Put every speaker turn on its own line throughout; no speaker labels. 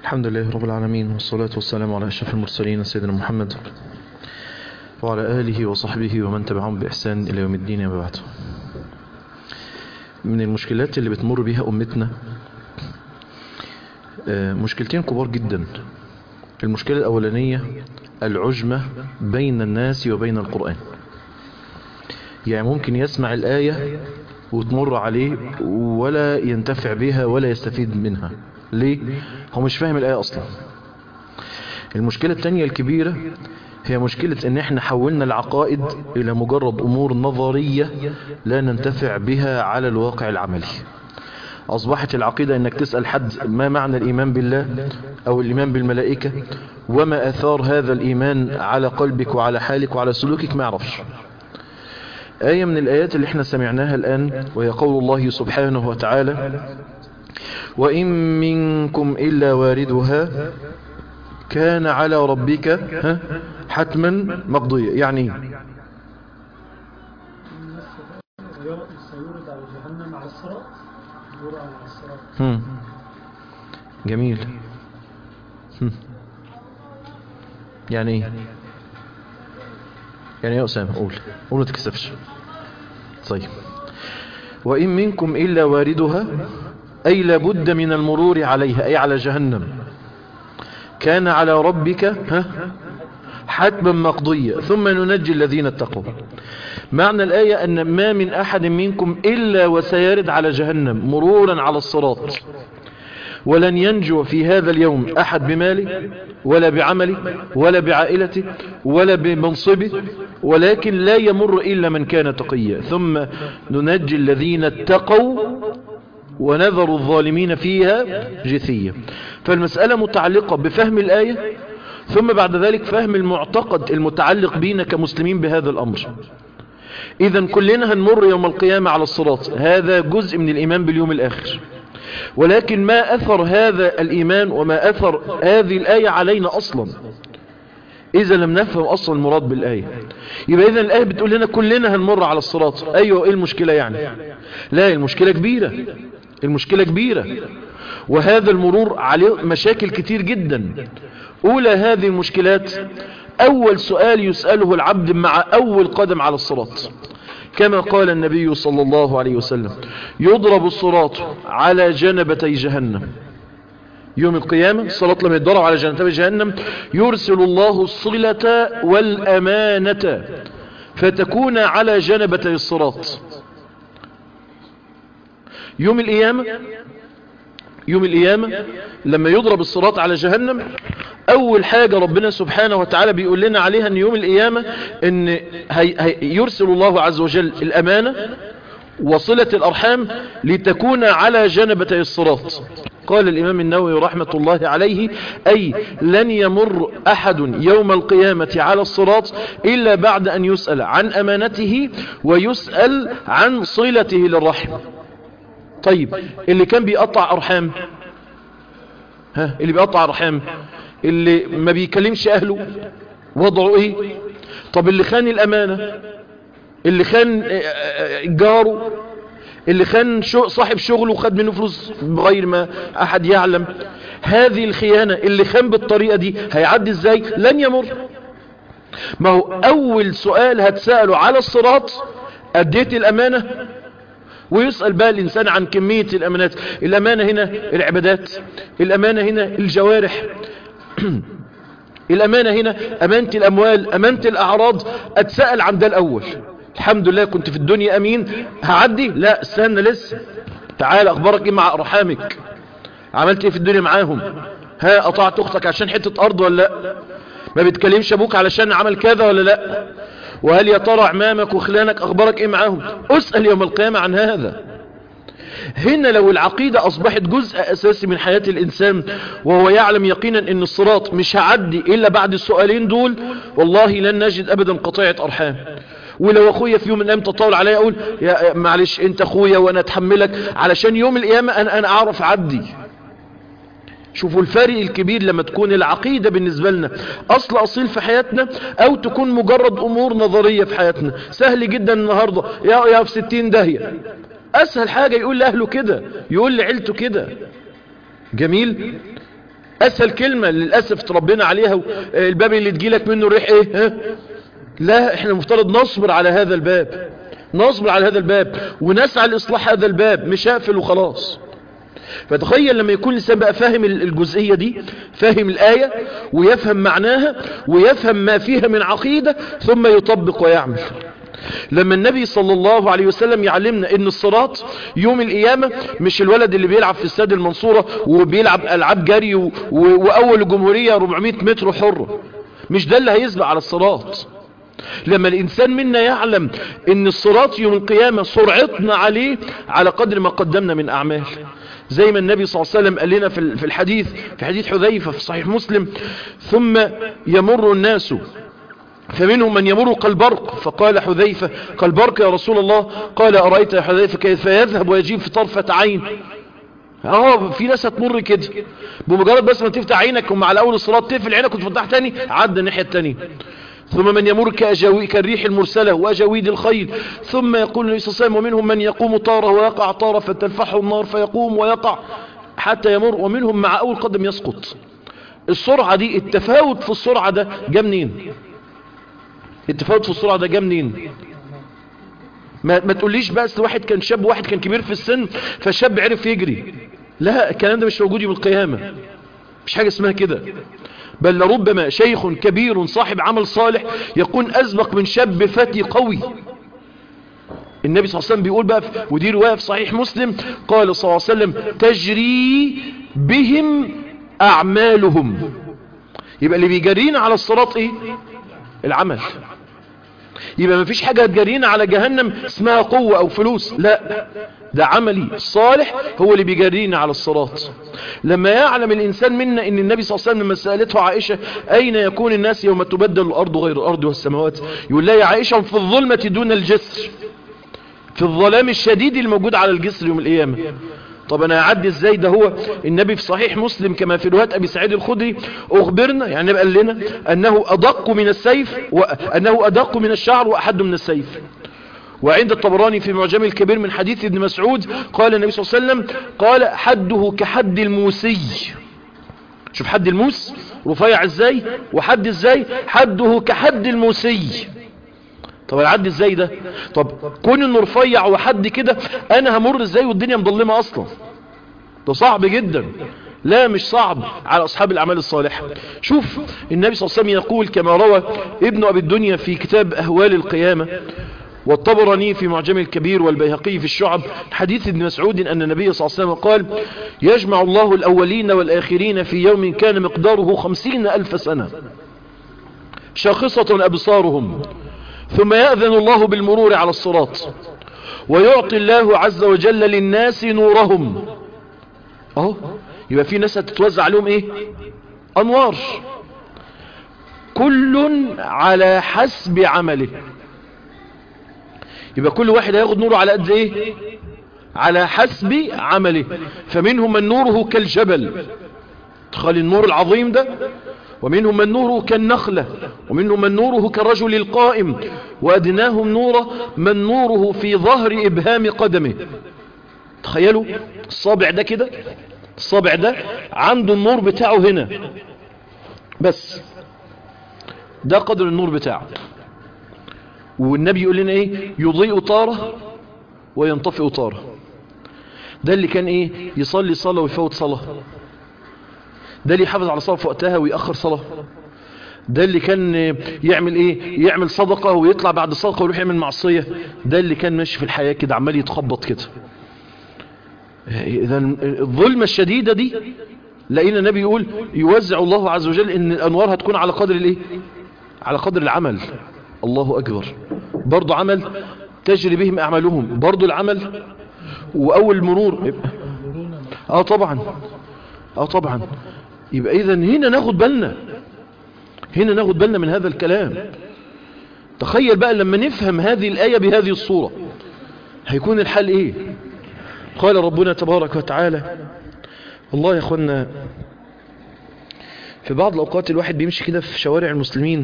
الحمد لله رب العالمين والصلاة والسلام على أشرف المرسلين سيدنا محمد وعلى آله وصحبه ومن تبعهم بإحسان إلى يوم الدين أما بعد من المشكلات اللي بتمر بها أمتنا آه، مشكلتين كبار جدا المشكلة الأولانية العجمة بين الناس وبين القرآن يعني ممكن يسمع الآية وتمر عليه ولا ينتفع بها ولا يستفيد منها ليه؟ هو مش فاهم الآية أصلا المشكلة التانية الكبيرة هي مشكلة ان احنا حولنا العقائد الى مجرد امور نظرية لا ننتفع بها على الواقع العملي اصبحت العقيدة انك تسأل حد ما معنى الايمان بالله او الايمان بالملائكة وما اثار هذا الايمان على قلبك وعلى حالك وعلى سلوكك ما يعرفش آية من الآيات اللي احنا سمعناها الآن وهي قول الله سبحانه وتعالى وإن منكم إلا واردها كان على ربك ها، حتما مقضية يعني إيه؟
سيورد على جهنم على الصراط يدور على الصراط
هم. جميل هم. يعني ايه يعني ايه يا أسامة قول قول ما تكسفش طيب وإن منكم إلا واردها أي لابد من المرور عليها أي على جهنم كان على ربك ها حتما مقضية ثم ننجي الذين اتقوا معنى الآية أن ما من أحد منكم إلا وسيرد على جهنم مرورا على الصراط ولن ينجو في هذا اليوم أحد بماله ولا بعمله ولا بعائلته ولا بمنصبه ولكن لا يمر إلا من كان تقيا ثم ننجي الذين اتقوا ونذر الظالمين فيها جثية فالمسألة متعلقة بفهم الآية ثم بعد ذلك فهم المعتقد المتعلق بينا كمسلمين بهذا الأمر إذا كلنا هنمر يوم القيامة على الصراط هذا جزء من الإيمان باليوم الآخر ولكن ما أثر هذا الإيمان وما أثر هذه الآية علينا أصلا إذا لم نفهم أصلا المراد بالآية يبقى إذا الآية بتقول لنا كلنا هنمر على الصراط أيوة إيه المشكلة يعني لا المشكلة كبيرة المشكلة كبيرة وهذا المرور عليه مشاكل كتير جدا أولى هذه المشكلات أول سؤال يسأله العبد مع أول قدم على الصراط كما قال النبي صلى الله عليه وسلم يضرب الصراط على جنبتي جهنم يوم القيامة الصراط لما يتضرب على جنبتي جهنم يرسل الله الصلة والأمانة فتكون على جنبتي الصراط يوم القيامة يوم القيامة لما يضرب الصراط على جهنم اول حاجة ربنا سبحانه وتعالى بيقول لنا عليها ان يوم القيامة ان هي هي يرسل الله عز وجل الامانة وصلة الارحام لتكون على جنبتي الصراط قال الامام النووي رحمة الله عليه اي لن يمر احد يوم القيامة على الصراط الا بعد ان يسأل عن امانته ويسأل عن صلته للرحم طيب اللي كان بيقطع ارحام ها اللي بيقطع ارحام اللي ما بيكلمش اهله وضعه ايه طب اللي خان الامانة اللي خان جاره اللي خان شو صاحب شغله وخد منه فلوس بغير ما احد يعلم هذه الخيانة اللي خان بالطريقة دي هيعدي ازاي لن يمر ما هو اول سؤال هتسأله على الصراط اديت الامانة ويسأل بقى الإنسان عن كمية الأمانات الأمانة هنا العبادات الأمانة هنا الجوارح الأمانة هنا أمانة الأموال أمانة الأعراض أتسأل عن ده الأول الحمد لله كنت في الدنيا أمين هعدي لا استنى لسه تعال أخبارك إيه مع أرحامك عملت إيه في الدنيا معاهم ها قطعت أختك عشان حتة أرض ولا لا ما بتكلمش أبوك علشان عمل كذا ولا لا وهل يا ترى عمامك وخلانك أخبارك إيه معاهم أسأل يوم القيامة عن هذا هنا لو العقيدة أصبحت جزء أساسي من حياة الإنسان وهو يعلم يقينا أن الصراط مش هعدي إلا بعد السؤالين دول والله لن نجد أبدا قطيعة أرحام ولو أخويا في يوم من الأيام تطاول عليا أقول يا معلش أنت أخويا وأنا أتحملك علشان يوم القيامة أنا, أنا أعرف أعدي شوفوا الفرق الكبير لما تكون العقيدة بالنسبة لنا أصل أصيل في حياتنا أو تكون مجرد أمور نظرية في حياتنا سهل جدا النهاردة يا, يا في ستين داهية أسهل حاجة يقول لأهله كده يقول لعيلته كده جميل اسهل كلمة للأسف تربينا عليها الباب اللي تجيلك منه الريح ايه ها؟ لا احنا المفترض نصبر على هذا الباب نصبر على هذا الباب ونسعى لإصلاح هذا الباب مش هقفل وخلاص فتخيل لما يكون الإنسان بقى فاهم الجزئية دي فاهم الآية ويفهم معناها ويفهم ما فيها من عقيدة ثم يطبق ويعمل لما النبي صلى الله عليه وسلم يعلمنا ان الصراط يوم القيامة مش الولد اللي بيلعب في استاد المنصورة وبيلعب العاب جري و... و... واول الجمهورية 400 متر حر مش ده اللي هيسبق على الصراط لما الإنسان منا يعلم ان الصراط يوم القيامة سرعتنا عليه على قدر ما قدمنا من أعمال زي ما النبي صلى الله عليه وسلم قال لنا في الحديث في حديث حذيفة في صحيح مسلم ثم يمر الناس فمنهم من يمر كالبرق فقال حذيفة كالبرق يا رسول الله قال أرأيت يا حذيفة كيف يذهب ويجيب في طرفة عين اه في ناس هتمر كده بمجرد بس ما تفتح عينك ومع الاول الصراط تقفل عينك وتفتح تاني عدى الناحية التانية ثم من يمر كأجاوي كالريح المرسلة وأجاويد الخيل ثم يقول النبي صلى الله عليه وسلم ومنهم من يقوم طارة ويقع طارة فتلفحه النار فيقوم ويقع حتى يمر ومنهم مع أول قدم يسقط السرعة دي التفاوت في السرعة ده جا منين التفاوت في السرعة ده جا منين ما, ما تقوليش بس واحد كان شاب وواحد كان كبير في السن فالشاب عرف يجري لا الكلام ده مش موجود يوم القيامة مش حاجة اسمها كده بل لربما شيخ كبير صاحب عمل صالح يكون أسبق من شاب فتي قوي النبي صلى الله عليه وسلم بيقول بقى ودي رواية في صحيح مسلم قال صلى الله عليه وسلم تجري بهم أعمالهم يبقى اللي بيجرينا على الصراط ايه العمل يبقى ما فيش حاجة تجرينا على جهنم اسمها قوة او فلوس لا ده عملي الصالح هو اللي بيجرينا على الصراط لما يعلم الإنسان منا ان النبي صلى الله عليه وسلم لما سألته عائشة أين يكون الناس يوم تبدل الأرض غير الأرض والسماوات يقول لها يا عائشة في الظلمة دون الجسر في الظلام الشديد الموجود على الجسر يوم القيامة طب انا هعدي ازاي ده هو النبي في صحيح مسلم كما في رواية ابي سعيد الخدري اخبرنا يعني قال لنا انه ادق من السيف وانه ادق من الشعر واحد من السيف وعند الطبراني في معجم الكبير من حديث ابن مسعود قال النبي صلى الله عليه وسلم قال حده كحد الموسي شوف حد الموس رفيع ازاي وحد ازاي حده كحد الموسي طب العد ازاي ده طب كون انه رفيع وحد كده انا همر ازاي والدنيا مظلمه اصلا ده صعب جدا لا مش صعب على أصحاب الأعمال الصالحة شوف النبي صلى الله عليه وسلم يقول كما روى ابن أبي الدنيا في كتاب أهوال القيامة والطبراني في معجم الكبير والبيهقي في الشعب حديث ابن مسعود أن النبي صلى الله عليه وسلم قال يجمع الله الأولين والآخرين في يوم كان مقداره خمسين ألف سنة شاخصة أبصارهم ثم يأذن الله بالمرور على الصراط ويعطي الله عز وجل للناس نورهم اهو يبقى في ناس هتتوزع عليهم ايه انوار كل على حسب عمله يبقى كل واحد هياخد نوره على قد ايه على حسب عمله فمنهم من نوره كالجبل تخيل النور العظيم ده ومنهم من نوره كالنخلة ومنهم من نوره كالرجل القائم وأدناهم نورا من نوره في ظهر إبهام قدمه تخيلوا الصابع ده كده الصابع ده عنده النور بتاعه هنا بس ده قدر النور بتاعه والنبي يقول لنا ايه يضيء طارة وينطفئ طارة ده اللي كان ايه يصلي صلاة ويفوت صلاة ده اللي يحافظ على صلاة في وقتها ويأخر صلاة ده اللي كان يعمل ايه يعمل صدقة ويطلع بعد الصدقة ويروح يعمل معصية ده اللي كان ماشي في الحياة كده عمال يتخبط كده اذا الظلمة الشديدة دي لقينا النبي يقول يوزع الله عز وجل ان الانوار هتكون على قدر الايه على قدر العمل الله اكبر برضو عمل تجري بهم اعمالهم برضو العمل واول مرور اه طبعا اه طبعا يبقى اذا هنا ناخد بالنا هنا ناخد بالنا من هذا الكلام تخيل بقى لما نفهم هذه الآية بهذه الصورة هيكون الحال ايه قال ربنا تبارك وتعالى الله يا اخوانا في بعض الأوقات الواحد بيمشي كده في شوارع المسلمين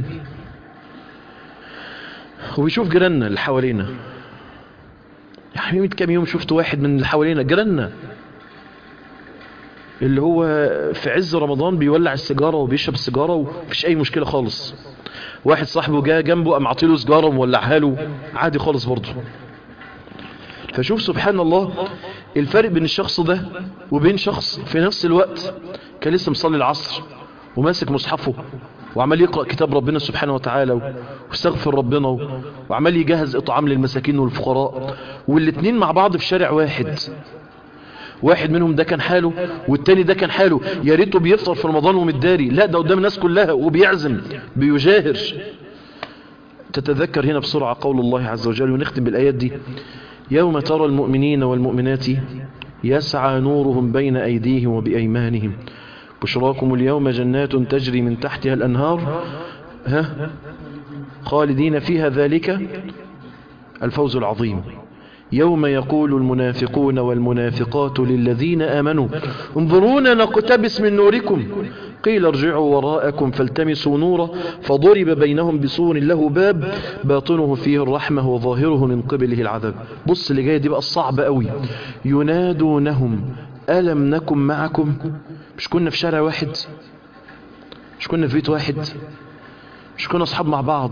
وبيشوف جيراننا اللي حوالينا يا حبيبي كام يوم شفت واحد من اللي حوالينا جيراننا اللي هو في عز رمضان بيولع السيجارة وبيشرب السيجارة ومفيش أي مشكلة خالص واحد صاحبه جاء جنبه قام عاطيله سيجارة ومولعها له عادي خالص برضه فشوف سبحان الله الفرق بين الشخص ده وبين شخص في نفس الوقت كان لسه مصلي العصر وماسك مصحفه وعمال يقرأ كتاب ربنا سبحانه وتعالى واستغفر ربنا وعمال يجهز إطعام للمساكين والفقراء والاتنين مع بعض في شارع واحد واحد منهم ده كان حاله والتاني ده كان حاله يا ريته بيفطر في رمضان ومتداري لا ده قدام الناس كلها وبيعزم بيجاهر تتذكر هنا بسرعة قول الله عز وجل ونختم بالآيات دي يوم ترى المؤمنين والمؤمنات يسعى نورهم بين أيديهم وبأيمانهم بشراكم اليوم جنات تجري من تحتها الأنهار ها خالدين فيها ذلك الفوز العظيم يوم يقول المنافقون والمنافقات للذين آمنوا انظرونا نقتبس من نوركم قيل ارجعوا وراءكم فالتمسوا نورا فضرب بينهم بسور له باب باطنه فيه الرحمة وظاهره من قبله العذاب بص اللي جاي دي بقى الصعب قوي ينادونهم ألم نكن معكم مش كنا في شارع واحد مش كنا في بيت واحد مش كنا أصحاب مع بعض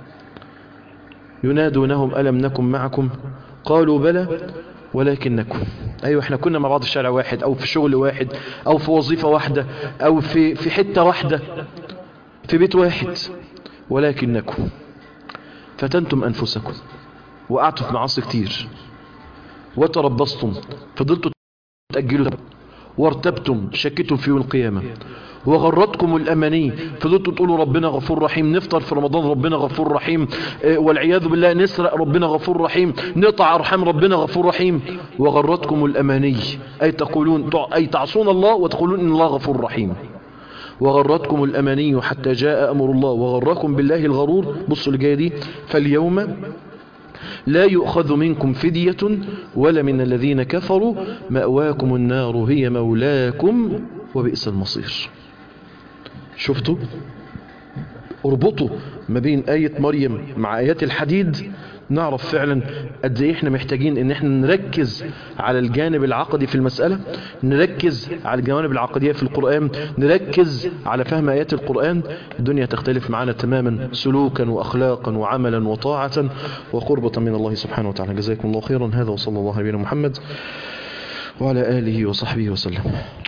ينادونهم ألم نكن معكم قالوا بلى ولكنكم أيوة احنا كنا مع بعض في شارع واحد أو في شغل واحد أو في وظيفة واحدة أو في, في حتة واحدة في بيت واحد ولكنكم فتنتم أنفسكم وقعتوا في معاصي كتير وتربصتم فضلتوا تأجلوا وارتبتم شكيتم في يوم القيامة وغرتكم الأماني فضلتوا تقولوا ربنا غفور رحيم نفطر في رمضان ربنا غفور رحيم اه والعياذ بالله نسرق ربنا غفور رحيم نقطع أرحام ربنا غفور رحيم وغرتكم الأماني أي تقولون أي تعصون الله وتقولون إن الله غفور رحيم وغرتكم الأماني حتى جاء أمر الله وغركم بالله الغرور بصوا الجاية دي فاليوم لا يؤخذ منكم فدية ولا من الذين كفروا مأواكم النار هي مولاكم وبئس المصير شفتوا اربطوا ما بين آية مريم مع آيات الحديد نعرف فعلا قد ايه احنا محتاجين ان احنا نركز على الجانب العقدي في المسألة نركز على الجوانب العقدية في القرآن نركز على فهم آيات القرآن الدنيا تختلف معنا تماما سلوكا وأخلاقا وعملا وطاعة وقربة من الله سبحانه وتعالى جزاكم الله خيرا هذا وصلى الله على نبينا محمد وعلى آله وصحبه وسلم